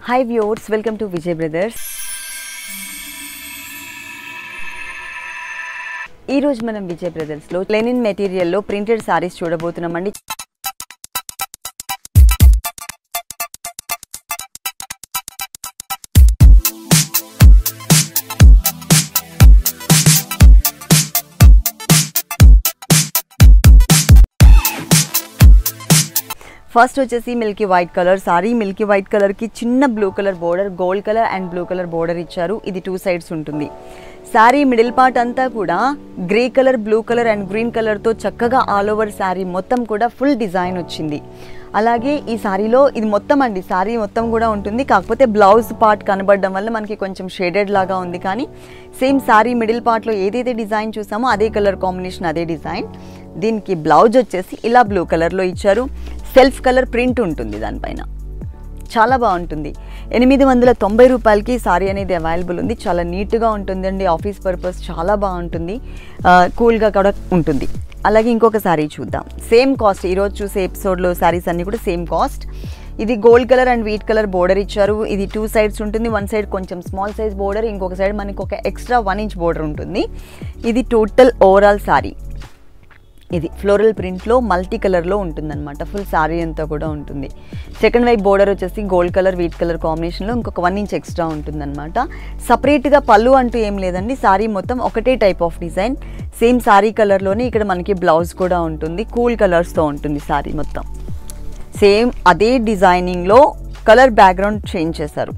hi viewers welcome to Vijay brothers ఈ రోజు మనం విజయ్ బ్రదర్స్లో లెనిన్ మెటీరియల్లో ప్రింటెడ్ సారీస్ చూడబోతున్నామండి ఫస్ట్ వచ్చేసి milky white colour sari milky white కలర్కి చిన్న blue colour border gold colour and blue colour border ఇచ్చారు ఇది టూ సైడ్స్ ఉంటుంది శారీ మిడిల్ పార్ట్ అంతా కూడా grey colour blue colour and green కలర్తో చక్కగా ఆల్ ఓవర్ శారీ మొత్తం కూడా ఫుల్ డిజైన్ వచ్చింది అలాగే ఈ శారీలో ఇది మొత్తం అండి శారీ మొత్తం కూడా ఉంటుంది కాకపోతే బ్లౌజ్ పార్ట్ కనబడడం వల్ల మనకి కొంచెం షేడెడ్ లాగా ఉంది కానీ సేమ్ శారీ మిడిల్ పార్ట్లో ఏదైతే డిజైన్ చూసామో అదే కలర్ కాంబినేషన్ అదే డిజైన్ దీనికి బ్లౌజ్ వచ్చేసి ఇలా బ్లూ కలర్లో ఇచ్చారు సెల్ఫ్ కలర్ ప్రింట్ ఉంటుంది దానిపైన చాలా బాగుంటుంది ఎనిమిది వందల తొంభై రూపాయలకి సారీ అనేది అవైలబుల్ ఉంది చాలా నీట్గా ఉంటుందండి ఆఫీస్ పర్పస్ చాలా బాగుంటుంది కూల్గా కూడా ఉంటుంది అలాగే ఇంకొక శారీ చూద్దాం సేమ్ కాస్ట్ ఈరోజు చూసే ఎపిసోడ్లో శారీస్ అన్నీ కూడా సేమ్ కాస్ట్ ఇది gold colour and wheat colour border ఇచ్చారు ఇది టూ సైడ్స్ ఉంటుంది వన్ సైడ్ కొంచెం స్మాల్ సైజ్ బోర్డర్ ఇంకొక సైడ్ మనకి ఒక ఎక్స్ట్రా వన్ ఇంచ్ బోర్డర్ ఉంటుంది ఇది టోటల్ ఓవరాల్ శారీ ఇది ఫ్లోరల్ ప్రింట్లో మల్టీ కలర్లో ఉంటుందన్నమాట ఫుల్ శారీ అంతా కూడా ఉంటుంది సెకండ్ వైపు బోర్డర్ వచ్చేసి గోల్డ్ కలర్ వీట్ కలర్ కాంబినేషన్లో ఇంకొక వన్ ఇంచ్ ఎక్స్ట్రా ఉంటుందన్నమాట సపరేట్గా పళ్ళు అంటూ ఏం లేదండి శారీ మొత్తం ఒకటే type of design same sari కలర్లోనే ఇక్కడ మనకి బ్లౌజ్ కూడా ఉంటుంది కూల్ కలర్స్తో ఉంటుంది శారీ మొత్తం సేమ్ అదే డిజైనింగ్లో కలర్ బ్యాక్గ్రౌండ్ చేంజ్ చేశారు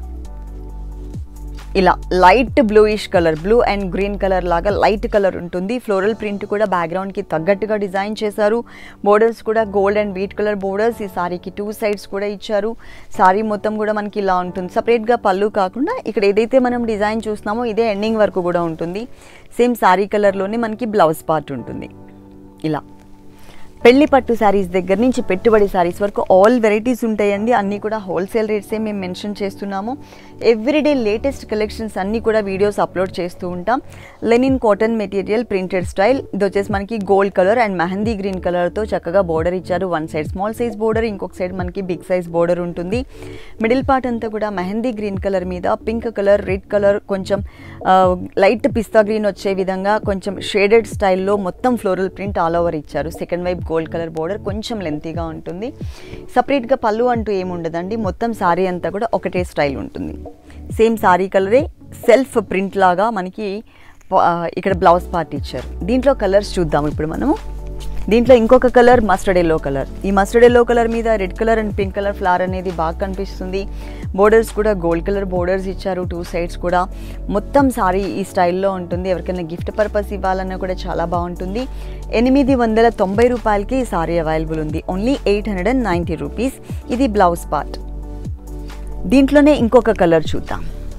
ఇలా light bluish colour blue and green colour లాగా లైట్ కలర్ ఉంటుంది ఫ్లోరల్ ప్రింట్ కూడా బ్యాక్గ్రౌండ్కి తగ్గట్టుగా డిజైన్ చేశారు బోర్డర్స్ కూడా gold and wheat colour borders ఈ సారీకి టూ సైడ్స్ కూడా ఇచ్చారు సారీ మొత్తం కూడా మనకి ఇలా ఉంటుంది సపరేట్గా పళ్ళు కాకుండా ఇక్కడ ఏదైతే మనం డిజైన్ చూస్తున్నామో ఇదే ఎండింగ్ వరకు కూడా ఉంటుంది సేమ్ సారీ కలర్లోనే మనకి బ్లౌజ్ పార్ట్ ఉంటుంది ఇలా పెళ్లి పట్టు శారీస్ దగ్గర నుంచి పెట్టుబడి శారీస్ వరకు ఆల్ వెరైటీస్ ఉంటాయండి అన్నీ కూడా హోల్సేల్ రేట్సే మేము మెన్షన్ చేస్తున్నాము ఎవ్రీడే లేటెస్ట్ కలెక్షన్స్ అన్నీ కూడా వీడియోస్ అప్లోడ్ చేస్తూ ఉంటాం linen cotton material printed style ఇది వచ్చేసి మనకి gold colour and mehendi green కలర్తో చక్కగా బోర్డర్ ఇచ్చారు one side small size border ఇంకొక సైడ్ మనకి బిగ్ సైజ్ బోర్డర్ ఉంటుంది మిడిల్ పార్ట్ అంతా కూడా మెహందీ గ్రీన్ కలర్ మీద పింక్ కలర్ రెడ్ కలర్ కొంచెం లైట్ పిస్తా గ్రీన్ వచ్చే విధంగా కొంచెం షేడెడ్ స్టైల్లో మొత్తం ఫ్లోరల్ ప్రింట్ ఆల్ ఓవర్ ఇచ్చారు సెకండ్ వైపు గోల్డ్ కలర్ బోర్డర్ కొంచెం లెంతీగా ఉంటుంది సపరేట్గా పళ్ళు అంటూ ఏముండదండి మొత్తం శారీ అంతా కూడా ఒకటే స్టైల్ ఉంటుంది సేమ్ శారీ కలరే సెల్ఫ్ ప్రింట్ లాగా మనకి ఇక్కడ బ్లౌజ్ పార్ట్ ఇచ్చారు దీంట్లో కలర్స్ చూద్దాం ఇప్పుడు మనము దీంట్లో ఇంకొక కలర్ మస్టర్డ్ ఎల్లో కలర్ ఈ మస్టర్డ్ ఎల్లో కలర్ మీద red colour and pink colour flower అనేది బాగా కనిపిస్తుంది బోర్డర్స్ కూడా గోల్డ్ కలర్ బోర్డర్స్ ఇచ్చారు టూ సైడ్స్ కూడా మొత్తం సారీ ఈ స్టైల్లో ఉంటుంది ఎవరికైనా గిఫ్ట్ పర్పస్ ఇవ్వాలన్నా కూడా చాలా బాగుంటుంది ఎనిమిది వందల తొంభై రూపాయలకి ఈ సారీ అవైలబుల్ ఉంది only eight hundred and ninety rupees ఇది బ్లౌజ్ పార్ట్ దీంట్లోనే ఇంకొక కలర్ చూద్దాం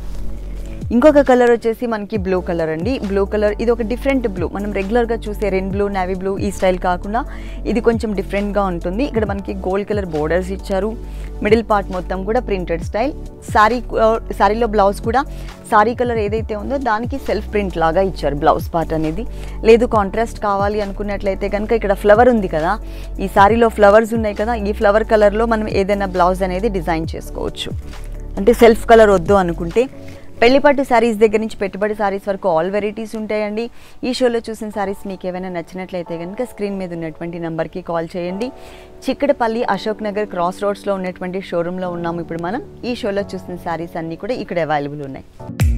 ఇంకొక కలర్ వచ్చేసి మనకి బ్లూ కలర్ అండి బ్లూ కలర్ ఇది ఒక డిఫరెంట్ బ్లూ మనం రెగ్యులర్గా చూసే రెడ్ బ్లూ నావీ బ్లూ ఈ స్టైల్ కాకుండా ఇది కొంచెం డిఫరెంట్గా ఉంటుంది ఇక్కడ మనకి గోల్డ్ కలర్ బోర్డర్స్ ఇచ్చారు మిడిల్ పార్ట్ మొత్తం కూడా ప్రింటెడ్ స్టైల్ శారీ శారీలో బ్లౌజ్ కూడా శారీ కలర్ ఏదైతే ఉందో దానికి సెల్ఫ్ ప్రింట్ లాగా ఇచ్చారు బ్లౌజ్ పార్ట్ అనేది లేదు కాంట్రాస్ట్ కావాలి అనుకున్నట్లయితే కనుక ఇక్కడ ఫ్లవర్ ఉంది కదా ఈ శారీలో ఫ్లవర్స్ ఉన్నాయి కదా ఈ ఫ్లవర్ కలర్లో మనం ఏదైనా బ్లౌజ్ అనేది డిజైన్ చేసుకోవచ్చు అంటే సెల్ఫ్ కలర్ వద్దు అనుకుంటే పెళ్లిపట్టు శారీస్ దగ్గర నుంచి పెట్టుబడి శారీస్ వరకు ఆల్ వెరైటీస్ ఉంటాయండి ఈ షోలో చూసిన శారీస్ మీకు ఏమైనా నచ్చినట్లయితే కనుక స్క్రీన్ మీద ఉన్నటువంటి నెంబర్కి కాల్ చేయండి చిక్కడపల్లి అశోక్ నగర్ క్రాస్ రోడ్స్లో ఉన్నటువంటి షోరూంలో ఉన్నాము ఇప్పుడు మనం ఈ షోలో చూసిన శారీస్ అన్నీ కూడా ఇక్కడ అవైలబుల్ ఉన్నాయి